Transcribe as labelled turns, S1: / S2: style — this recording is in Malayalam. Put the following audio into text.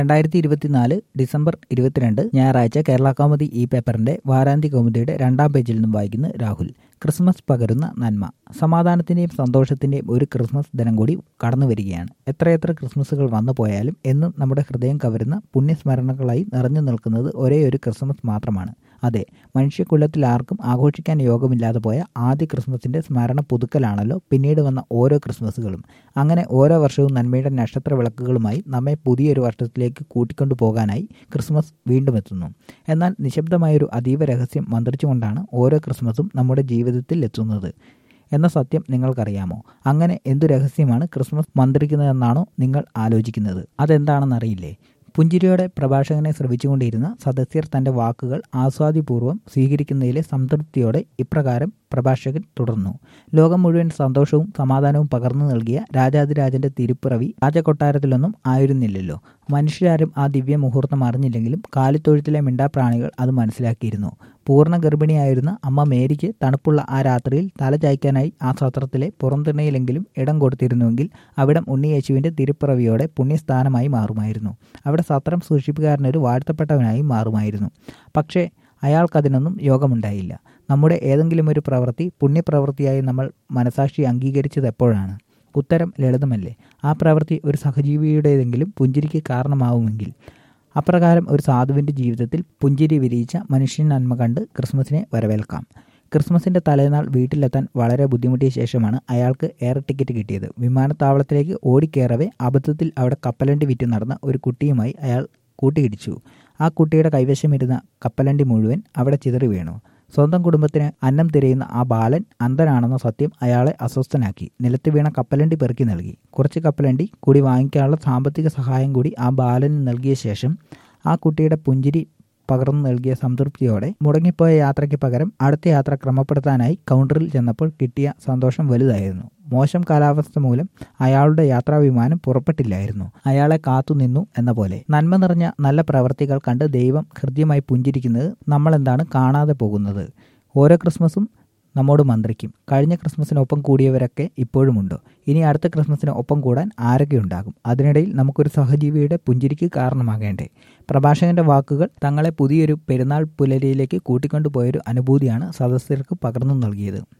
S1: രണ്ടായിരത്തി ഇരുപത്തിനാല് ഡിസംബർ ഇരുപത്തിരണ്ട് ഞായറാഴ്ച കേരള കൗമുദി ഈ പേപ്പറിന്റെ വാരാന്ത്യ കൗമുദിയുടെ രണ്ടാം പേജിൽ നിന്നും വായിക്കുന്നു രാഹുൽ ക്രിസ്മസ് പകരുന്ന നന്മ സമാധാനത്തിന്റെയും സന്തോഷത്തിന്റെയും ഒരു ക്രിസ്മസ് ദിനം കൂടി കടന്നു വരികയാണ് എത്രയെത്ര ക്രിസ്മസുകൾ വന്നു പോയാലും എന്നും നമ്മുടെ ഹൃദയം കവരുന്ന പുണ്യസ്മരണകളായി നിറഞ്ഞു നിൽക്കുന്നത് ഒരേ ഒരു ക്രിസ്മസ് മാത്രമാണ് അതെ മനുഷ്യക്കുലത്തിൽ ആർക്കും ആഘോഷിക്കാൻ യോഗമില്ലാതെ പോയ ആദ്യ ക്രിസ്മസിന്റെ സ്മരണ പുതുക്കലാണല്ലോ പിന്നീട് വന്ന ഓരോ ക്രിസ്മസുകളും അങ്ങനെ ഓരോ വർഷവും നന്മയുടെ നക്ഷത്ര വിളക്കുകളുമായി നമ്മെ പുതിയൊരു വർഷത്തിലേക്ക് കൂട്ടിക്കൊണ്ടു പോകാനായി ക്രിസ്മസ് വീണ്ടും എത്തുന്നു എന്നാൽ നിശബ്ദമായൊരു അതീവ രഹസ്യം മന്ത്രിച്ചുകൊണ്ടാണ് ഓരോ ക്രിസ്മസും നമ്മുടെ ജീവിതത്തിൽ എത്തുന്നത് എന്ന സത്യം നിങ്ങൾക്കറിയാമോ അങ്ങനെ എന്തു രഹസ്യമാണ് ക്രിസ്മസ് മന്ത്രിക്കുന്നതെന്നാണോ നിങ്ങൾ ആലോചിക്കുന്നത് അതെന്താണെന്നറിയില്ലേ പുഞ്ചിരിയോടെ പ്രഭാഷകനെ ശ്രവിച്ചുകൊണ്ടിരുന്ന സദസ്യർ തന്റെ വാക്കുകൾ ആസ്വാദിപൂർവ്വം സ്വീകരിക്കുന്നതിലെ സംതൃപ്തിയോടെ ഇപ്രകാരം പ്രഭാഷകൻ തുടർന്നു ലോകം മുഴുവൻ സന്തോഷവും സമാധാനവും പകർന്നു നൽകിയ രാജാതിരാജന്റെ തിരുപ്പിറവി രാജകൊട്ടാരത്തിലൊന്നും ആയിരുന്നില്ലല്ലോ മനുഷ്യരാരും ആ ദിവ്യ മുഹൂർത്തം അറിഞ്ഞില്ലെങ്കിലും കാലിത്തൊഴുത്തിലെ മിണ്ടാപ്രാണികൾ അത് മനസ്സിലാക്കിയിരുന്നു പൂർണ്ണ ഗർഭിണിയായിരുന്ന അമ്മ മേരിക്ക് തണുപ്പുള്ള ആ രാത്രിയിൽ തല ചായ്ക്കാനായി ആ സത്രത്തിലെ പുറംതിണ്ണയിലെങ്കിലും ഇടം കൊടുത്തിരുന്നുവെങ്കിൽ അവിടം ഉണ്ണിയേശുവിന്റെ തിരുപ്പിറവിയോടെ പുണ്യസ്ഥാനമായി മാറുമായിരുന്നു അവിടെ സത്രം സൂക്ഷിപ്പുകാരനൊരു വാഴ്ത്തപ്പെട്ടവനായി മാറുമായിരുന്നു പക്ഷേ അയാൾക്കതിനൊന്നും യോഗമുണ്ടായില്ല നമ്മുടെ ഏതെങ്കിലും ഒരു പ്രവൃത്തി പുണ്യപ്രവൃത്തിയായി നമ്മൾ മനസാക്ഷി അംഗീകരിച്ചത് എപ്പോഴാണ് ഉത്തരം ലളിതമല്ലേ ആ പ്രവൃത്തി ഒരു സഹജീവിയുടേതെങ്കിലും പുഞ്ചിരിക്ക് കാരണമാവുമെങ്കിൽ അപ്രകാരം ഒരു സാധുവിൻ്റെ ജീവിതത്തിൽ പുഞ്ചിരി വിരിയിച്ച മനുഷ്യൻ നന്മ കണ്ട് ക്രിസ്മസിനെ വരവേൽക്കാം ക്രിസ്മസിന്റെ തലേനാൾ വീട്ടിലെത്താൻ വളരെ ബുദ്ധിമുട്ടിയ ശേഷമാണ് അയാൾക്ക് എയർ ടിക്കറ്റ് കിട്ടിയത് വിമാനത്താവളത്തിലേക്ക് ഓടിക്കേറവെ അബദ്ധത്തിൽ അവിടെ കപ്പലണ്ടി വിറ്റ് നടന്ന ഒരു കുട്ടിയുമായി അയാൾ കൂട്ടിയിടിച്ചു ആ കുട്ടിയുടെ കൈവശമിരുന്ന കപ്പലണ്ടി മുഴുവൻ അവിടെ ചിതറി വീണു സ്വന്തം കുടുംബത്തിന് അന്നം തിരയുന്ന ആ ബാലൻ അന്ധനാണെന്ന സത്യം അയാളെ അസ്വസ്ഥനാക്കി നിലത്ത് വീണ കപ്പലണ്ടി പെറുക്കി നൽകി കുറച്ച് കപ്പലണ്ടി കൂടി വാങ്ങിക്കാനുള്ള സാമ്പത്തിക സഹായം കൂടി ആ ബാലന് നൽകിയ ശേഷം ആ കുട്ടിയുടെ പുഞ്ചിരി പകർന്നു നൽകിയ സംതൃപ്തിയോടെ മുടങ്ങിപ്പോയ യാത്രയ്ക്ക് പകരം അടുത്ത യാത്ര ക്രമപ്പെടുത്താനായി കൗണ്ടറിൽ ചെന്നപ്പോൾ കിട്ടിയ സന്തോഷം വലുതായിരുന്നു മോശം കാലാവസ്ഥ മൂലം അയാളുടെ യാത്രാ വിമാനം പുറപ്പെട്ടില്ലായിരുന്നു അയാളെ കാത്തുനിന്നു എന്ന പോലെ നന്മ നിറഞ്ഞ നല്ല പ്രവർത്തികൾ കണ്ട് ദൈവം ഹൃദ്യമായി പുഞ്ചിരിക്കുന്നത് നമ്മൾ എന്താണ് കാണാതെ പോകുന്നത് ഓരോ ക്രിസ്മസും നമ്മോട് മന്ത്രിക്കും കഴിഞ്ഞ ക്രിസ്മസിനൊപ്പം കൂടിയവരൊക്കെ ഇപ്പോഴുമുണ്ടോ ഇനി അടുത്ത ക്രിസ്മസിന് ഒപ്പം കൂടാൻ ആരൊക്കെ ഉണ്ടാകും അതിനിടയിൽ നമുക്കൊരു സഹജീവിയുടെ പുഞ്ചിരിക്ക് കാരണമാകേണ്ടേ പ്രഭാഷകന്റെ വാക്കുകൾ തങ്ങളെ പുതിയൊരു പെരുന്നാൾ പുലരിയിലേക്ക് കൂട്ടിക്കൊണ്ടുപോയൊരു അനുഭൂതിയാണ് സദസ്യർക്ക് പകർന്നു നൽകിയത്